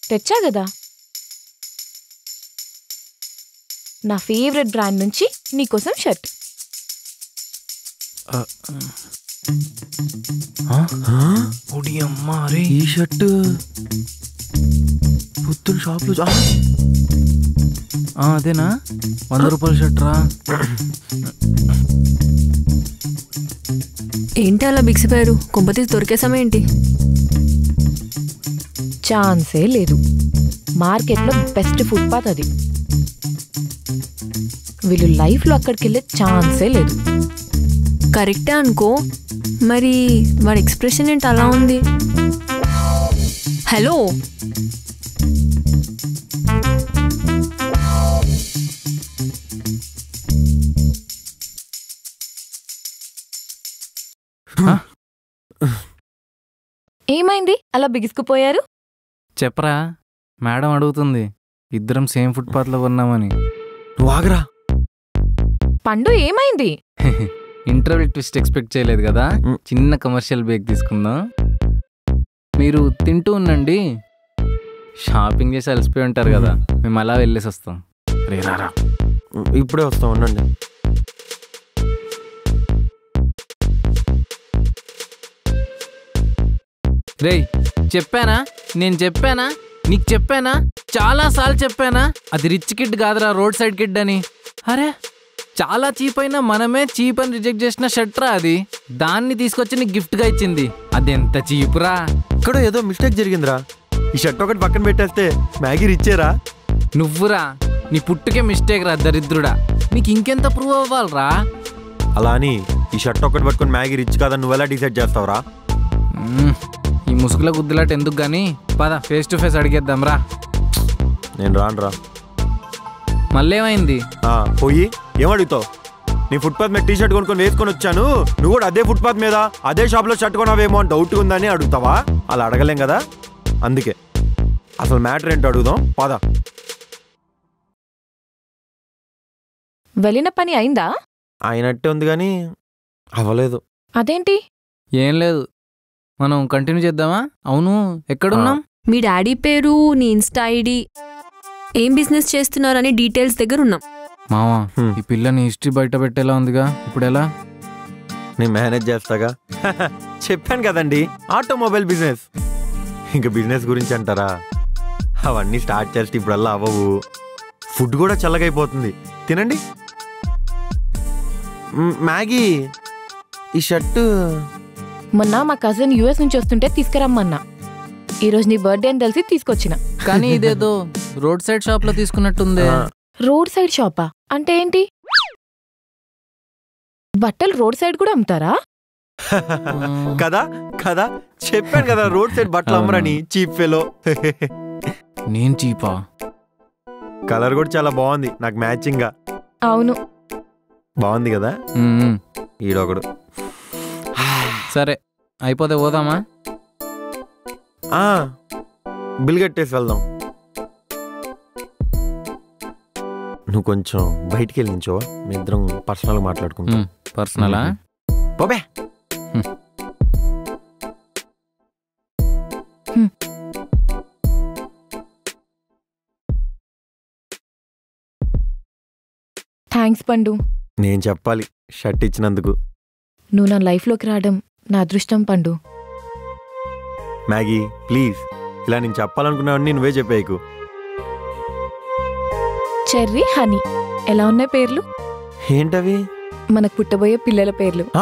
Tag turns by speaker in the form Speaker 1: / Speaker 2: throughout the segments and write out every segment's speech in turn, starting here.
Speaker 1: తెచ్చా కదా నా ఫేవరెట్ బ్రాండ్ నుంచి నీకోసం షర్ట్
Speaker 2: ఒడి అమ్మా రే
Speaker 3: ఈ షర్టు పుత్తూరు షాప్లో చూ- ఆ!
Speaker 2: ఆ, అదేనా వంద రూపాయల షర్ట్ రా
Speaker 4: ఏంటి అలా బిగిసిపోయారు కొంపతీసి దొరికేసామా ఏంటి
Speaker 1: ఛాన్సే లేదు మార్కెట్లో బెస్ట్ ఫుట్పాత్ అది వీళ్ళు లైఫ్లో అక్కడికి వెళ్ళే ఛాన్సే లేదు
Speaker 4: కరెక్టే అనుకో మరి వాడి ఎక్స్ప్రెషన్ ఏంటి అలా ఉంది హలో
Speaker 1: ఏమైంది అలా బిగుసుకుపోయారు
Speaker 2: చెప్పరా మేడం అడుగుతుంది ఇద్దరం సేమ్ ఫుట్పాత్లో ఉన్నామని
Speaker 3: నువ్వు ఆగరా
Speaker 1: పండు ఏమైంది
Speaker 2: ఇంటర్వ్యూ ట్విస్ట్ ఎక్స్పెక్ట్ చేయలేదు కదా
Speaker 3: మ్.
Speaker 2: చిన్న కమర్షియల్ బ్రేక్ తీసుకుందాం మీరు తింటూ ఉండండి షాపింగ్ చేసి అలసిపోయి ఉంటారు కదా మేము అలా వెళ్ళేసి వస్తాం రే రారా
Speaker 3: ఇప్పుడే వస్తాం ఉండండి
Speaker 2: రేయ్ చెప్పానా నేను చెప్పానా నీకు చెప్పానా చాలా సార్లు చెప్పానా అది రిచ్ కిడ్ కాదురా రోడ్ సైడ్ కిడ్ అని అరే చాలా చీప్ అయినా మనమే చీప్ అని రిజెక్ట్ చేసిన షర్ట్ రా అది దాన్ని తీసుకొచ్చి నీకు గిఫ్ట్గా ఇచ్చింది అది ఎంత చీపురా
Speaker 3: ఇక్కడ ఏదో మిస్టేక్ జరిగిందిరా ఈ షర్ట్ ఒకటి పక్కన పెట్టేస్తే మ్యాగీ రిచ్చేరా
Speaker 2: నువ్వురా నీ పుట్టుకే మిస్టేక్ రా దరిద్రుడా నీకు ఇంకెంత ప్రూవ్ అవ్వాలరా
Speaker 3: అలా అని ఈ షర్ట్ ఒకటి పట్టుకొని మ్యాగీ రిచ్ కాదని నువ్వెలా డిసైడ్ చేస్తావురా
Speaker 2: మ్మ్. ఈ ముసుగుల గుద్దులాట ఎందుకు గానీ పద ఫేస్ టు ఫేస్ అడిగేద్దాం రా
Speaker 3: నేను రానురా
Speaker 2: మళ్ళేమైంది
Speaker 3: ఆ, పోయి ఏమడుగుతావు నీ ఫుట్పాత్ మీద టీ షర్ట్ కొనుక్కొని వేసుకొని వచ్చాను నువ్వు కూడా అదే ఫుట్పాత్ మీద అదే షాప్లో షర్ట్ కొనావేమో అని డౌట్ ఉందని అడుగుతావా అలా అడగలేం కదా అందుకే అసలు మ్యాటర్ ఏంటో అడుగుదాం పద
Speaker 1: వెళ్ళిన పని అయిందా
Speaker 3: అయినట్టే ఉంది కానీ అవ్వలేదు
Speaker 1: అదేంటి
Speaker 2: ఏం లేదు మనం కంటిన్యూ చేద్దామా అవును ఎక్కడున్నాం
Speaker 4: మీ డాడీ పేరు నీ ఇన్స్టా ఐడి ఏం బిజినెస్ చేస్తున్నారని డీటెయిల్స్ దగ్గర ఉన్నాం
Speaker 2: మావా
Speaker 3: హ్మ్.
Speaker 2: ఈ పిల్లని హిస్టరీ బయట పెట్టేలా ఉందిగా ఇప్పుడు ఎలా
Speaker 3: నేను మేనేజ్ చేస్తాగా చెప్పాను కదండి ఆటోమొబైల్ బిజినెస్ ఇంకా బిజినెస్ గురించి అంటారా అవన్నీ స్టార్ట్ చేస్తే ఇప్పుడల్లా అవ్వవు ఫుడ్ కూడా చల్లగైపోతుంది తినండి మ్, మ్యాగీ ఈ షర్టు
Speaker 1: మొన్న మా కజిన్ యుఎస్ నుంచి వస్తుంటే తీసుకురమ్మన్నా ఈరోజు నీ బర్త్డే అని తెలిసి తీసుకొచ్చిన
Speaker 2: కానీ ఇదేదో రోడ్ సైడ్ షాప్ లో తీసుకున్నట్టుంది
Speaker 3: ఆ,
Speaker 1: రోడ్ సైడ్ షాపా అంటే ఏంటి బట్టలు రోడ్ సైడ్ కూడా అమ్ముతారా
Speaker 3: కదా కదా చెప్పాను కదా రోడ్ సైడ్ బట్టలు అమ్మరని చీప్ ఫెలో
Speaker 2: నేను చీపా
Speaker 3: కలర్ కూడా చాలా బాగుంది నాకు మ్యాచింగ్ గా
Speaker 1: అవును
Speaker 3: బాగుంది కదా
Speaker 2: మ్మ్.
Speaker 3: ఈడొకడు
Speaker 2: సరే అయిపోతే పోదామా
Speaker 3: ఆ, బిల్ కట్టేసి వెళ్దాం నువ్వు కొంచెం బయటికి వెళ్ళి నించోవా మీ ఇద్దరం పర్సనల్గా మాట్లాడుకుంటాం
Speaker 2: పర్సనలా
Speaker 3: బాబే
Speaker 1: థ్యాంక్స్ పండు
Speaker 3: నేను చెప్పాలి షర్ట్ ఇచ్చినందుకు
Speaker 1: నువ్వు నా లైఫ్లోకి రావడం నా అదృష్టం పండు
Speaker 3: మ్యాగీ ప్లీజ్ ఇలా నేను చెప్పాలనుకున్నావన్నీ నువ్వే చెప్పేయకు
Speaker 1: చెర్రీ హనీ ఎలా ఉన్నాయి పేర్లు
Speaker 3: ఏంటవి
Speaker 1: మనకు పుట్టబోయే పిల్లల పేర్లు
Speaker 3: ఆ!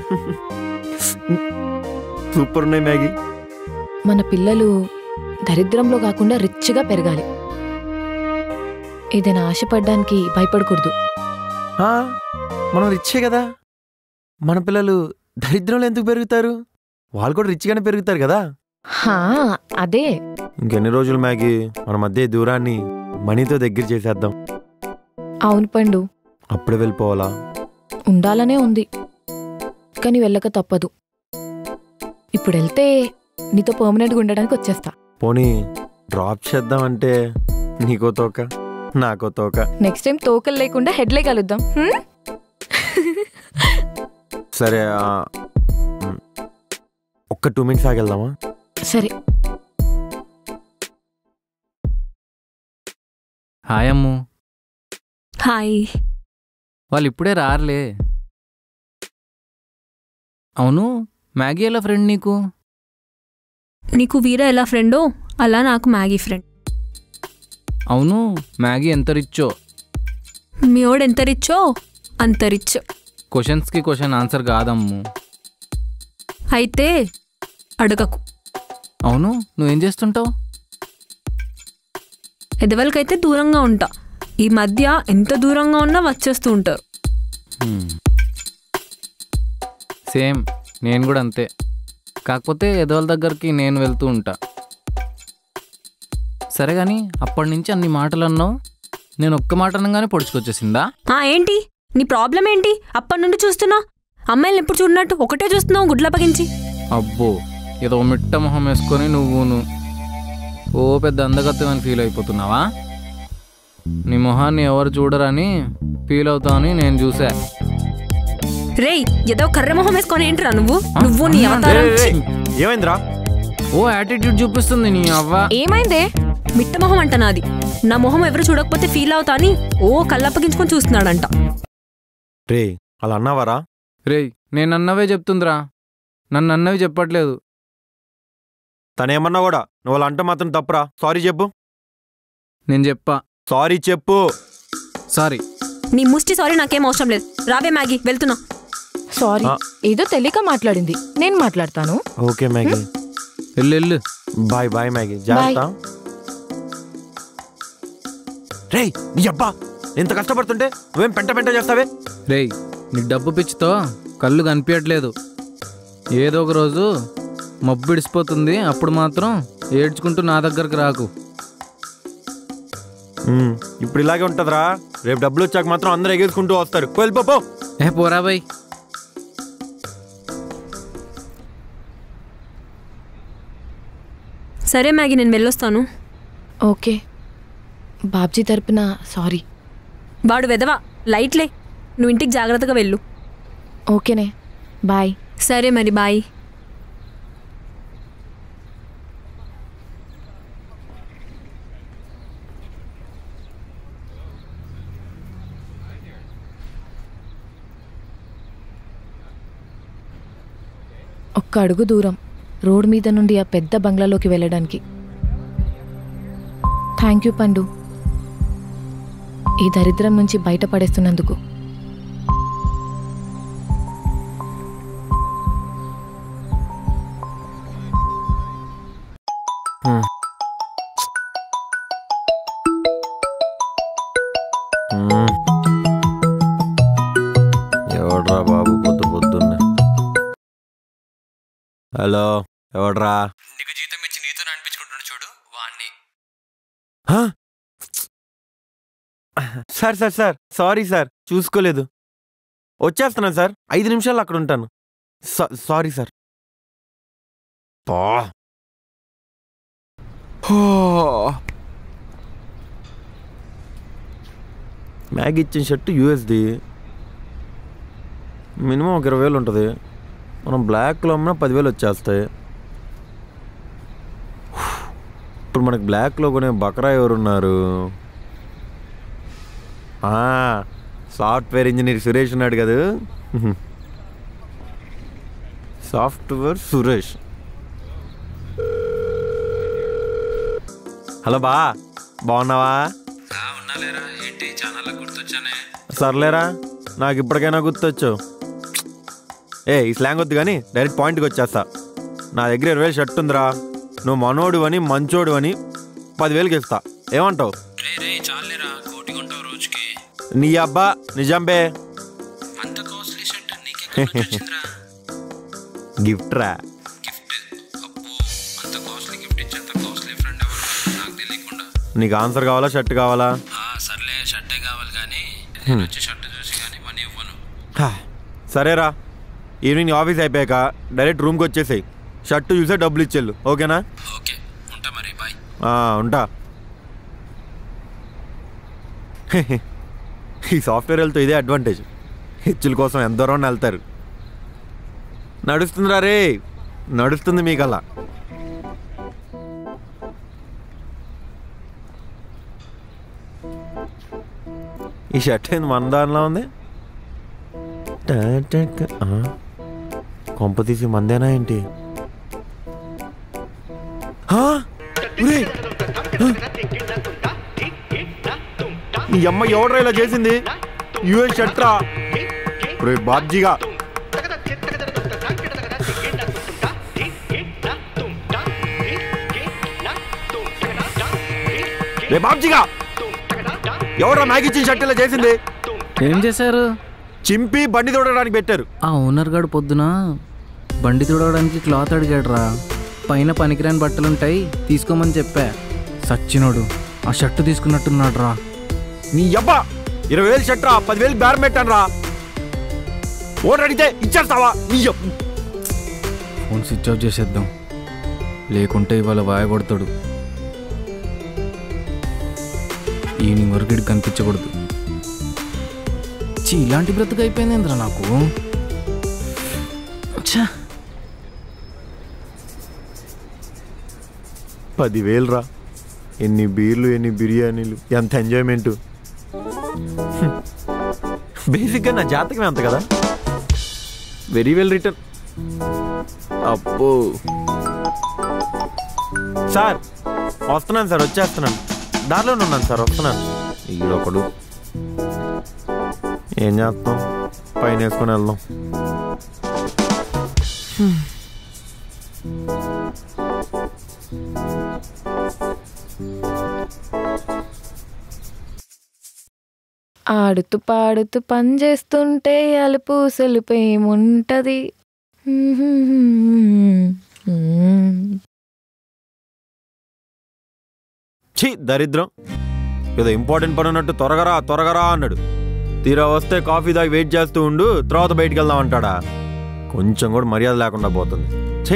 Speaker 3: సూపర్ ఉన్నాయి మ్యాగీ
Speaker 1: మన పిల్లలు దరిద్రంలో కాకుండా రిచ్గా పెరగాలి ఏదైనా ఆశపడ్డానికి భయపడకూడదు
Speaker 3: ఆ, మనం రిచ్చే కదా మన పిల్లలు దరిద్రంలో ఎందుకు పెరుగుతారు వాళ్ళు కూడా రిచ్గానే పెరుగుతారు కదా
Speaker 1: హా అదే
Speaker 3: ఇంకెన్ని రోజులు మ్యాగీ మన మధ్య ఈ దూరాన్ని మనీతో దగ్గర చేసేద్దాం
Speaker 1: అవును పండు
Speaker 3: అప్పుడే వెళ్ళిపోవాలా
Speaker 1: ఉండాలనే ఉంది కానీ వెళ్ళక తప్పదు ఇప్పుడు వెళ్తే నీతో పర్మనెంట్గా ఉండడానికి వచ్చేస్తా
Speaker 3: పోనీ డ్రాప్ చేద్దామంటే నీకో తోక నాకో తోక
Speaker 1: నెక్స్ట్ టైం తోకలు లేకుండా హెడ్లే కలుద్దాం హ్మ్?
Speaker 3: సరే ఆ, మ్, ఒక్క టూ మినిట్స్ ఆగెళ్దామా
Speaker 1: సరే
Speaker 2: హాయ్ అమ్ము
Speaker 4: హాయ్
Speaker 2: వాళ్ళు ఇప్పుడే రారులే అవును మ్యాగీ ఎలా ఫ్రెండ్ నీకు
Speaker 4: నీకు వీర ఎలా ఫ్రెండో అలా నాకు మ్యాగీ ఫ్రెండ్
Speaker 2: అవును మ్యాగీ ఎంత రిచ్చో
Speaker 4: మీ వాడు ఎంత రిచ్చో అంత రిచ్
Speaker 2: క్వశ్చన్స్కి క్వశ్చన్ ఆన్సర్ కాదమ్ము
Speaker 4: అయితే అడగకు
Speaker 2: అవును నువ్వేం చేస్తుంటావు
Speaker 4: ఎదవలకైతే దూరంగా ఉంటా ఈ మధ్య ఎంత దూరంగా ఉన్నా వచ్చేస్తూ ఉంటారు
Speaker 2: సేమ్ నేను కూడా అంతే కాకపోతే ఎదవల దగ్గరికి నేను వెళ్తూ ఉంటా సరే కానీ అప్పటి నుంచి అన్ని మాటలు అన్నావు నేను ఒక్క మాట అనగానే పొడుచుకొచ్చేసిందా
Speaker 4: ఆ ఏంటి నీ ప్రాబ్లం ఏంటి అప్పటి నుండి చూస్తున్నా అమ్మాయిలు ఎప్పుడు చూడనట్టు ఒకటే చూస్తున్నావు గుడ్లప్పగించి
Speaker 2: అబ్బో ఏదో మిట్ట మొహం వేసుకొని నువ్వును ఓ పెద్ద అందగత్తమని ఫీల్ అయిపోతున్నావా నీ మొహాన్ని ఎవరు చూడరని ఫీల్ అవుతావని నేను చూసా
Speaker 4: రేయ్ ఏదో కర్ర మొహం వేసుకొని ఏంట్రా నువ్వు నువ్వు నీ అవతారం
Speaker 3: ఏయ్, ఏయ్, ఏమైందిరా
Speaker 2: ఓ యాటిట్యూడ్ చూపిస్తుంది నీ అవ్వ
Speaker 1: ఏమైందే
Speaker 4: మిట్ట మొహం అంట నాది నా మొహం ఎవరు చూడకపోతే ఫీల్ అవుతా అని ఓ కళ్ళప్పగించుకొని చూస్తున్నాడంట
Speaker 3: రే అలా అన్నావారా
Speaker 2: రేయ్ నేను అన్నవే చెప్తుందిరా నన్ను అన్నవి చెప్పట్లేదు
Speaker 3: తనేమన్నా కూడా నువ్వు అలా అంటే మాత్రం తప్పురా సారీ చెప్పు
Speaker 2: నేను చెప్పా
Speaker 3: సారీ చెప్పు
Speaker 2: సారీ
Speaker 4: నీ ముష్టి సారీ నాకేం అవసరం లేదు రావే మ్యాగీ వెళ్తున్నా
Speaker 1: సారీ
Speaker 3: ఆ.
Speaker 1: ఏదో తెలియక మాట్లాడింది నేను మాట్లాడతాను
Speaker 3: ఓకే మ్యాగీ
Speaker 2: వెళ్ళు వెళ్ళు
Speaker 3: బాయ్ బాయ్ మ్యాగీ జాగ్రత్త రే నీ అబ్బా ఎంత కష్టపడుతుంటే నువ్వేం పెంట పెంట చేస్తావే
Speaker 2: రేయ్ నీకు డబ్బు పిచ్చితో కళ్ళు కనిపించట్లేదు ఏదో ఒక రోజు మబ్బు ఇడిసిపోతుంది అప్పుడు మాత్రం ఏడ్చుకుంటూ నా దగ్గరకు రాకు
Speaker 3: ఉమ్, ఇప్పుడు ఇలాగే ఉంటదిరా రేపు డబ్బులు వచ్చాక మాత్రం అందరూ ఎగేసుకుంటూ వస్తారు పో, వెళ్ళిపో పో.
Speaker 2: ఏ పోరా బై
Speaker 4: సరే మ్యాగీ నేను వెళ్ళొస్తాను
Speaker 1: ఓకే బాబ్జీ తరపున సారీ
Speaker 4: వాడు వెదవా లైట్లే నువ్వు ఇంటికి జాగ్రత్తగా వెళ్ళు
Speaker 1: ఓకేనే బాయ్
Speaker 4: సరే మరి బాయ్
Speaker 1: ఒక్క అడుగు దూరం రోడ్ మీద నుండి ఆ పెద్ద బంగ్లాలోకి వెళ్ళడానికి థ్యాంక్ యూ పండు ఈ దరిద్రం నుంచి బయటపడేస్తున్నందుకు
Speaker 3: ఉమ్. ఎవడ్రా బాబు పొద్దు పొద్దున్నే హలో ఎవడ్రా
Speaker 2: నీకు జీతం ఇచ్చి నీతో అనిపించుకుంటున్నాడు చూడు వాణ్ణి
Speaker 3: హా? Sir sir sir sorry sir చూసుకోలేదు వచ్చేస్తున్నాను సార్ ఐదు నిమిషాలు అక్కడ ఉంటాను సా- సారీ సార్ పా హో. మ్యాగీ ఇచ్చిన షర్టు యూఎస్ది మినిమం ఒక ఇరవై వేలు ఉంటుంది మనం బ్లాక్లో అమ్మినా పదివేలు వచ్చేస్తాయి ఇప్పుడు మనకి బ్లాక్లో కొనే బకరా ఎవరున్నారు ఆ, సాఫ్ట్వేర్ ఇంజనీర్ సురేష్ ఉన్నాడు కదా సాఫ్ట్వేర్ సురేష్ హలో బా బాగున్నావా
Speaker 2: ఉన్నాలేరా ఏంటి ఛానల్ గుర్తొచ్చానే
Speaker 3: సర్లేరా నాకు ఇప్పటికైనా గుర్తొచ్చు ఏ ఈ స్లాంగ్ వద్దు కానీ డైరెక్ట్ పాయింట్కి వచ్చేస్తా నా దగ్గర ఇరవై వేలు షర్ట్ ఉందిరా నువ్వు మనోడు అని మంచోడు అని పదివేలకి ఇస్తా ఏమంటావు
Speaker 2: రే రే చాలేరా కోటి కొంటావు రోజుకి
Speaker 3: నీ అబ్బా నిజంబే
Speaker 2: అంత కాస్ట్లీ షర్ట్ నీకే
Speaker 3: గిఫ్ట్ రా
Speaker 2: గిఫ్ట్ అబ్బో అంత కాస్ట్లీ గిఫ్ట్ ఇచ్చేంత కాస్ట్లీ ఫ్రెండ్ ఎవరు నాకు తెలియకుండా
Speaker 3: నీకు ఆన్సర్ కావాలా షర్ట్ కావాలా
Speaker 2: ఆ, సర్లే షర్టే కావాలి కానీ నేను వచ్చి షర్ట్ చూసి కానీ మనీ ఇవ్వను
Speaker 3: హా, సరేరా ఈవినింగ్ ఆఫీస్ అయిపోయాక డైరెక్ట్ రూమ్కి వచ్చేసాయి షర్ట్ చూసే డబ్బులు ఇచ్చేళ్ళు ఓకేనా
Speaker 2: ఓకే ఉంటా మరి బాయ్
Speaker 3: ఆ, ఉంటా ఈ సాఫ్ట్వేర్ వెళ్తే ఇదే అడ్వాంటేజ్ హెచ్చుల కోసం ఎంత దూరం వెళ్తారు నడుస్తుందిరా రే నడుస్తుంది మీకు అలా ఈ షర్ట్ ఏంది మన దానిలో ఉంది టా టా కా. ఆ. కొంప తీసి మందేనా ఏంటి ఆ? ఒరేయ్! ఆ? ఈ అమ్మ ఎవడ్రా ఇలా చేసింది యుఎస్ షర్ట్ రా రే బాబ్జీగా రే బాబ్జీగా ఎవడ్రా మ్యాగీ ఇచ్చిన షర్ట్ ఇలా చేసింది
Speaker 2: ఏం చేశారు
Speaker 3: చింపి బండి తోడడానికి పెట్టారు
Speaker 2: ఆ ఓనర్ గాడు పొద్దున బండి తుడవడానికి క్లాత్ అడిగాడురా పైన పనికిరాని బట్టలుంటాయి తీసుకోమని చెప్పా సచ్చినోడు ఆ షర్టు తీసుకున్నట్టున్నాడు రా
Speaker 3: నీ అబ్బా ఇరవై వేలు షర్ట్ రా పదివేలు బేరం పెట్టాను రా ఓటర్ అడిగితే ఇచ్చేస్తావా నీ అబ్బ.
Speaker 2: ఫోన్ స్విచ్ ఆఫ్ చేసేద్దాం లేకుంటే ఇవాళ వాయ కొడతాడు ఈవినింగ్ వరకు ఇటు కనిపించకూడదు ఛీ, ఇలాంటి బ్రతుకు అయిపోయిందేంద్రా నాకు ఛా
Speaker 3: పదివేలు రా ఎన్ని బీర్లు ఎన్ని బిర్యానీలు ఎంత ఎంజాయ్మెంట్ బేసిక్గా నా జాతకమే అంత కదా వెరీ వెల్ రిటర్న్ అబ్బో సార్ వస్తున్నాను సార్ వచ్చేస్తున్నాను దారిలోనే ఉన్నాను సార్ వస్తున్నాను ఈడొకడు ఏం చేస్తాం పైన వేసుకొని వెళ్దాం
Speaker 1: ఆడుతూ పాడుతూ పని చేస్తుంటే అలుపు సెలుపు ఏముంటది
Speaker 3: ఛీ దరిద్రం ఏదో ఇంపార్టెంట్ పని ఉన్నట్టు త్వరగరా త్వరగరా అన్నాడు తీరా వస్తే కాఫీ దాగి వెయిట్ చేస్తూ ఉండు తర్వాత బయటికి వెళ్దాం అంటాడా కొంచెం కూడా మర్యాద లేకుండా పోతుంది ఛీ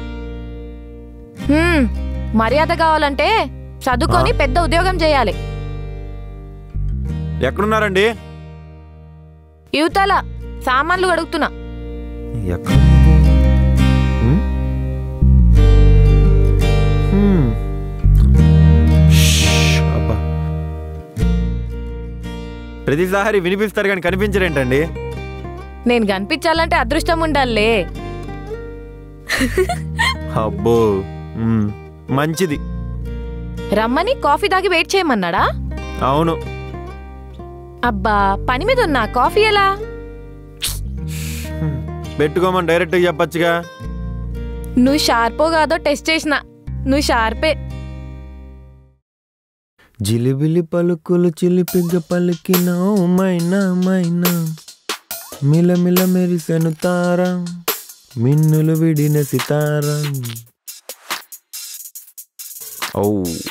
Speaker 1: హ్మ్, మర్యాద కావాలంటే చదువుకొని పెద్ద ఉద్యోగం చేయాలి
Speaker 3: ఎక్కడున్నారండి
Speaker 1: యువతల సామాన్లు అడుగుతున్నా
Speaker 3: ఎక్కడ హ్మ్? హ్మ్. షష్, అబ్బా. ప్రతిసారి వినిపిస్తారు కానీ కనిపించరేంటండి
Speaker 1: నేను కనిపించాలంటే అదృష్టం ఉండాలే
Speaker 3: అబ్బో హ్మ్. మంచిది
Speaker 1: రమ్మని కాఫీ తాగి వెయిట్ చేయమన్నాడా
Speaker 3: అవును
Speaker 1: అబ్బా పని మీద ఉన్నా కాఫీ ఎలా
Speaker 3: పెట్టుకోమని డైరెక్ట్గా చెప్పొచ్చుగా
Speaker 1: నువ్వు షార్పో కాదో టెస్ట్ చేసిన నువ్వు షార్పే
Speaker 3: జిలిబిలి పలుకులు చిలిపిగ పలికిన మైనా మైనా మిలమిల మెరిసెను తార మిన్నులు విడిన సితార ఓ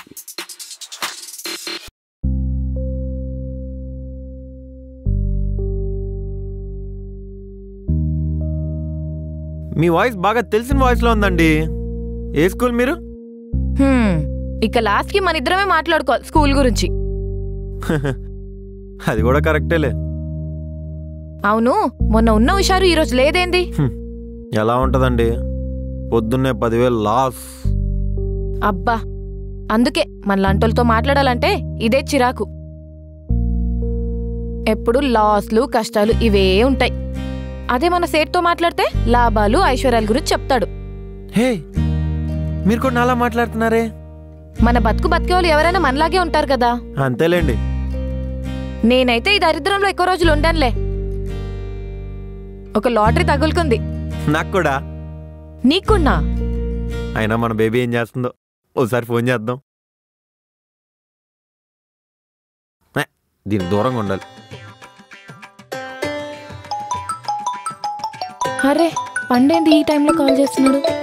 Speaker 3: మీ వాయిస్ బాగా తెలిసిన వాయిస్లో ఉందండి ఏ స్కూల్ మీరు
Speaker 1: హ్మ్, ఇక లాస్ట్ కి మన ఇద్దరమే మాట్లాడుకోవాలి స్కూల్ గురించి
Speaker 3: అది కూడా కరెక్టేలే
Speaker 1: అవును మొన్న ఉన్న హుషారు ఈరోజు లేదేంది
Speaker 3: ఎలా ఉంటదండి పొద్దున్నే పదివేలు లాస్
Speaker 1: అబ్బా అందుకే మన లాంటోళ్ళతో మాట్లాడాలంటే ఇదే చిరాకు ఎప్పుడు లాస్లు కష్టాలు ఇవే ఉంటాయి అదే మన సేట్తో మాట్లాడితే లాభాలు ఐశ్వర్యాల గురించి చెప్తాడు
Speaker 3: హే మీరు కూడా నాలా మాట్లాడుతున్నారే
Speaker 1: మన బతుకు బతికే వాళ్ళు ఎవరైనా మనలాగే ఉంటారు కదా
Speaker 3: అంతేలేండి
Speaker 1: నేనైతే ఈ దరిద్రంలో ఎక్కువ రోజులు ఉండనులే ఒక లాటరీ తగులుకుంది
Speaker 3: నాకు కూడా
Speaker 1: నీకున్నా
Speaker 3: అయినా మన బేబీ ఏం చేస్తుందో ఓసారి ఫోన్ చేద్దాం ఏ, దీనికి దూరంగా ఉండాలి
Speaker 1: అరే పండేంది ఈ టైంలో కాల్ చేస్తున్నాడు